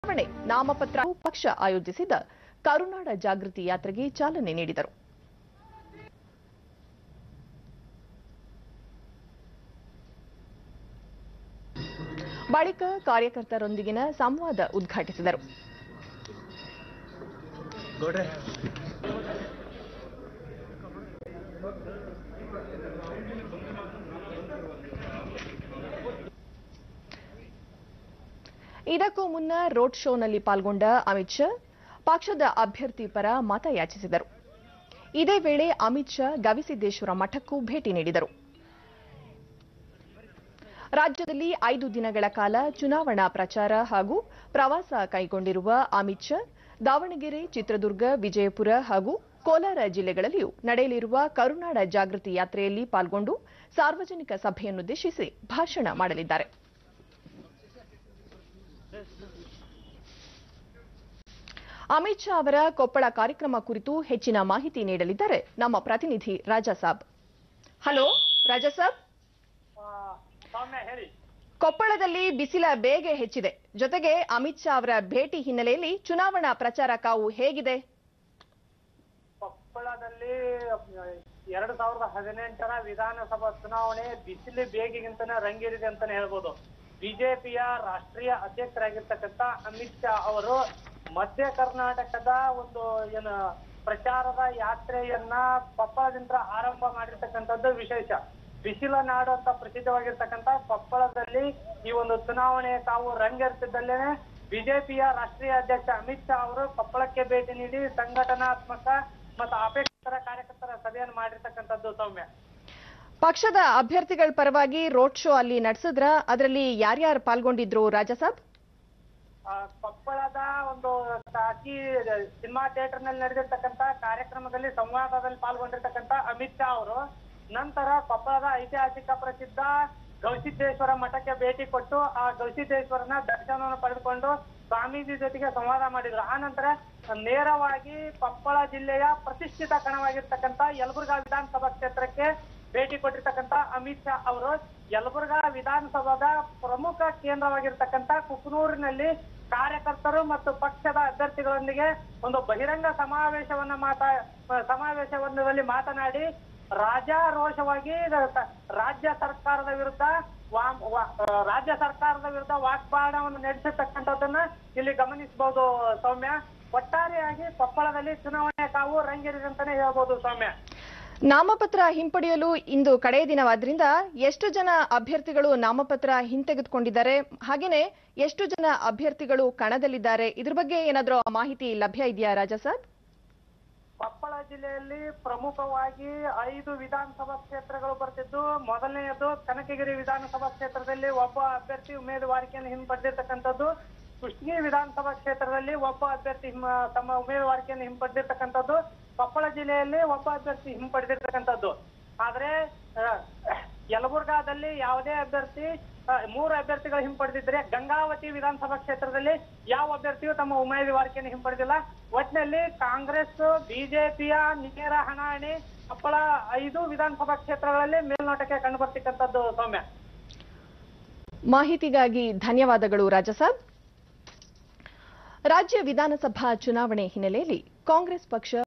ಚುನಾವಣೆ ನಾಮಪತ್ರ ಪಕ್ಷ ಆಯೋಜಿಸಿದ ಕರುನಾಡ ಜಾಗೃತಿ ಯಾತ್ರೆಗೆ ಚಾಲನೆ ನೀಡಿದರು ಬಳಿಕ ಕಾರ್ಯಕರ್ತರೊಂದಿಗಿನ ಸಂವಾದ ಉದ್ಘಾಟಿಸಿದರು ಗೌಡ್ರೆ ಇದಕ್ಕೂ ಮುನ್ನ ರೋಡ್ ಶೋನಲ್ಲಿ ಪಾಲ್ಗೊಂಡ ಅಮಿತ್ ಶಾ ಪಕ್ಷದ ಅಭ್ಯರ್ಥಿ ಪರ ಮತ ಯಾಚಿಸಿದರು ಇದೇ ವೇಳೆ ಅಮಿತ್ ಶಾ ಗವಿಸಿದ್ದೇಶ್ವರ ಮಠಕ್ಕೂ ಭೇಟಿ ನೀಡಿದರು ರಾಜ್ಯದಲ್ಲಿ ಐದು ದಿನಗಳ ಕಾಲ ಚುನಾವಣಾ ಪ್ರಚಾರ ಹಾಗೂ ಪ್ರವಾಸ ಕೈಗೊಂಡಿರುವ ಅಮಿತ್ ಶಾ ದಾವಣಗೆರೆ ಚಿತ್ರದುರ್ಗ ವಿಜಯಪುರ ಹಾಗೂ ಕೋಲಾರ ಜಿಲ್ಲೆಗಳಲ್ಲಿಯೂ ನಡೆಯಲಿರುವ ಕರುನಾಡ ಜಾಗೃತಿ ಯಾತ್ರೆಯಲ್ಲಿ ಪಾಲ್ಗೊಂಡು ಸಾರ್ವಜನಿಕ ಸಭೆಯನ್ನುದ್ದೇಶಿಸಿ ಭಾಷಣ ಮಾಡಲಿದ್ದಾರೆ ಅಮಿತ್ ಶಾ ಅವರ ಕೊಪ್ಪಳ ಕಾರ್ಯಕ್ರಮ ಕುರಿತು ಹೆಚ್ಚಿನ ಮಾಹಿತಿ ನೀಡಲಿದ್ದಾರೆ ನಮ್ಮ ಪ್ರತಿನಿಧಿ ರಾಜಾ ಸಾಬ್ ಹಲೋ ರಾಜಾ ಸಾಬ್ ಸೌಮ್ಯ ಹೇಳಿ ಕೊಪ್ಪಳದಲ್ಲಿ ಬಿಸಿಲ ಬೇಗೆ ಹೆಚ್ಚಿದೆ ಜೊತೆಗೆ ಅಮಿತ್ ಶಾ ಅವರ ಭೇಟಿ ಹಿನ್ನೆಲೆಯಲ್ಲಿ ಚುನಾವಣಾ ಪ್ರಚಾರ ಕಾವು ಹೇಗಿದೆ ಕೊಪ್ಪಳದಲ್ಲಿ ಎರಡು ಸಾವಿರದ ಹದಿನೆಂಟರ ವಿಧಾನಸಭಾ ಚುನಾವಣೆ ಬಿಸಿಲು ಬೇಗಿಗಿಂತನೇ ರಂಗೇರಿದೆ ಅಂತಾನೆ ಹೇಳ್ಬೋದು ಬಿಜೆಪಿಯ ರಾಷ್ಟ್ರೀಯ ಅಧ್ಯಕ್ಷರಾಗಿರ್ತಕ್ಕಂಥ ಅಮಿತ್ ಶಾ ಅವರು ಮಧ್ಯ ಕರ್ನಾಟಕದ ಒಂದು ಏನು ಪ್ರಚಾರದ ಯಾತ್ರೆಯನ್ನ ಕೊಪ್ಪಳದಿಂದ ಆರಂಭ ಮಾಡಿರ್ತಕ್ಕಂಥದ್ದು ವಿಶೇಷ ಬಿಸಿಲ ನಾಡು ಅಂತ ಪ್ರಸಿದ್ಧವಾಗಿರ್ತಕ್ಕಂಥ ಕೊಪ್ಪಳದಲ್ಲಿ ಈ ಒಂದು ಚುನಾವಣೆ ತಾವು ರಂಗೇರ್ತಿದ್ದಲ್ಲೇನೆ ಬಿಜೆಪಿಯ ರಾಷ್ಟ್ರೀಯ ಅಧ್ಯಕ್ಷ ಅಮಿತ್ ಶಾ ಅವರು ಕೊಪ್ಪಳಕ್ಕೆ ಭೇಟಿ ನೀಡಿ ಸಂಘಟನಾತ್ಮಕ ಮತ್ತು ಅಪೇಕ್ಷಿತರ ಕಾರ್ಯಕರ್ತರ ಸಭೆಯನ್ನು ಮಾಡಿರ್ತಕ್ಕಂಥದ್ದು ಸೌಮ್ಯ ಪಕ್ಷದ ಅಭ್ಯರ್ಥಿಗಳ ಪರವಾಗಿ ರೋಡ್ ಶೋ ಅಲ್ಲಿ ನಡೆಸಿದ್ರ ಅದರಲ್ಲಿ ಯಾರ್ಯಾರು ಪಾಲ್ಗೊಂಡಿದ್ರು ರಾಜಾ ಸಾಬ್ ಆ, ಕೊಪ್ಪಳದ ಒಂದು ಖಾಸಗಿ ಸಿನಿಮಾ ಥಿಯೇಟರ್ ನಲ್ಲಿ ನಡೆದಿರ್ತಕ್ಕಂತ ಕಾರ್ಯಕ್ರಮದಲ್ಲಿ ಸಂವಾದದಲ್ಲಿ ಪಾಲ್ಗೊಂಡಿರ್ತಕ್ಕಂತ ಅಮಿತ್ ಶಾ ಅವರು ನಂತರ ಕೊಪ್ಪಳದ ಐತಿಹಾಸಿಕ ಪ್ರಸಿದ್ಧ ಗವಿಸಿದ್ದೇಶ್ವರ ಮಠಕ್ಕೆ ಭೇಟಿ ಕೊಟ್ಟು ಆ ಗವಿಸಿದ್ದೇಶ್ವರನ ದರ್ಶನವನ್ನು ಪಡೆದುಕೊಂಡು ಸ್ವಾಮೀಜಿ ಜೊತೆಗೆ ಸಂವಾದ ಮಾಡಿದ್ರು ಆ ನಂತರ ನೇರವಾಗಿ ಕೊಪ್ಪಳ ಜಿಲ್ಲೆಯ ಪ್ರತಿಷ್ಠಿತ ಕಣವಾಗಿರ್ತಕ್ಕಂತ ಯಲಬುರ್ಗಾ ವಿಧಾನಸಭಾ ಕ್ಷೇತ್ರಕ್ಕೆ ಭೇಟಿ ಕೊಟ್ಟಿರ್ತಕ್ಕಂತ ಅಮಿತ್ ಶಾ ಅವರು ಯಲಬುರ್ಗಾ ವಿಧಾನಸಭಾದ ಪ್ರಮುಖ ಕೇಂದ್ರವಾಗಿರ್ತಕ್ಕಂತ ಕುಕನೂರಿನಲ್ಲಿ ಕಾರ್ಯಕರ್ತರು ಮತ್ತು ಪಕ್ಷದ ಅಭ್ಯರ್ಥಿಗಳೊಂದಿಗೆ ಒಂದು ಬಹಿರಂಗ ಸಮಾವೇಶವನ್ನ ಮಾತಾ ಸಮಾವೇಶವನ್ನದಲ್ಲಿ ಮಾತನಾಡಿ ರಾಜಾರೋಷವಾಗಿ ರ- ರಾಜ್ಯ ಸರ್ಕಾರದ ವಿರುದ್ಧ ವಾ- ವಾ- ರಾಜ್ಯ ಸರ್ಕಾರದ ವಿರುದ್ಧ ವಾಗ್ಬಾಣವನ್ನು ನಡೆಸಿರ್ತಕ್ಕಂಥದ್ದನ್ನ ಇಲ್ಲಿ ಗಮನಿಸಬಹುದು ಸೌಮ್ಯ ಒಟ್ಟಾರೆಯಾಗಿ ಕೊಪ್ಪಳದಲ್ಲಿ ಚುನಾವಣೆ ಕಾವು ರಂಗೇರಿದೆ ಅಂತಾನೆ ಹೇಳ್ಬೋದು ಸೌಮ್ಯ ನಾಮಪತ್ರ ಹಿಂಪಡೆಯಲು ಇಂದು ಕಡೆಯ ದಿನವಾದ್ರಿಂದ ಎಷ್ಟು ಜನ ಅಭ್ಯರ್ಥಿಗಳು ನಾಮಪತ್ರ ಹಿಂತೆಗೆದುಕೊಂಡಿದ್ದಾರೆ ಹಾಗೇನೆ ಎಷ್ಟು ಜನ ಅಭ್ಯರ್ಥಿಗಳು ಕಣದಲ್ಲಿದ್ದಾರೆ ಇದ್ರ ಬಗ್ಗೆ ಏನಾದ್ರೂ ಮಾಹಿತಿ ಲಭ್ಯ ಇದೆಯಾ ರಾಜಾ ಸಾಬ್ ಕೊಪ್ಪಳ ಜಿಲ್ಲೆಯಲ್ಲಿ ಪ್ರಮುಖವಾಗಿ ಐದು ವಿಧಾನಸಭಾ ಕ್ಷೇತ್ರಗಳು ಬರ್ತಿದ್ದು ಮೊದಲನೆಯದು ಕನಕಗಿರಿ ವಿಧಾನಸಭಾ ಕ್ಷೇತ್ರದಲ್ಲಿ ಒಬ್ಬ ಅಭ್ಯರ್ಥಿ ಉಮೇದುವಾರಿಕೆಯನ್ನು ಹಿಂಪಡೆದಿರ್ತಕ್ಕಂಥದ್ದು ಕುಷ್ಟಗಿ ವಿಧಾನಸಭಾ ಕ್ಷೇತ್ರದಲ್ಲಿ ಒಬ್ಬ ಅಭ್ಯರ್ಥಿ ಹಿಮ- ತಮ್ಮ ಉಮೇದುವಾರಿಕೆಯನ್ನು ಹಿಂಪಡೆದಿರ್ತಕ್ಕಂಥದ್ದು ಕೊಪ್ಪಳ ಜಿಲ್ಲೆಯಲ್ಲಿ ಒಬ್ಬ ಅಭ್ಯರ್ಥಿ ಹಿಂಪಡೆದಿರ್ತಕ್ಕಂಥದ್ದು ಆದ್ರೆ ಆ, ಯಲಬುರ್ಗಾದಲ್ಲಿ ಯಾವುದೇ ಅಭ್ಯರ್ಥಿ ಆ, ಮೂರು ಅಭ್ಯರ್ಥಿಗಳು ಹಿಂಪಡೆದಿದ್ರೆ ಗಂಗಾವತಿ ವಿಧಾನಸಭಾ ಕ್ಷೇತ್ರದಲ್ಲಿ ಯಾವ ಅಭ್ಯರ್ಥಿಯೂ ತಮ್ಮ ಉಮೇದುವಾರಿಕೆಯನ್ನು ಹಿಂಪಡೆದಿಲ್ಲ ಒಟ್ಟಿನಲ್ಲಿ ಕಾಂಗ್ರೆಸ್ ಬಿಜೆಪಿಯ ನೇರ ಹಣಾಹಣಿ ಕೊಪ್ಪಳ ಐದು ವಿಧಾನಸಭಾ ಕ್ಷೇತ್ರಗಳಲ್ಲಿ ಮೇಲ್ನೋಟಕ್ಕೆ ಕಂಡುಬರ್ತಕ್ಕಂಥದ್ದು ಸೌಮ್ಯ ಮಾಹಿತಿಗಾಗಿ ಧನ್ಯವಾದಗಳು ರಾಜಾ ಸಾಬ್ ರಾಜ್ಯ ವಿಧಾನಸಭಾ ಚುನಾವಣೆ ಹಿನ್ನೆಲೆಯಲ್ಲಿ ಕಾಂಗ್ರೆಸ್ ಪಕ್ಷ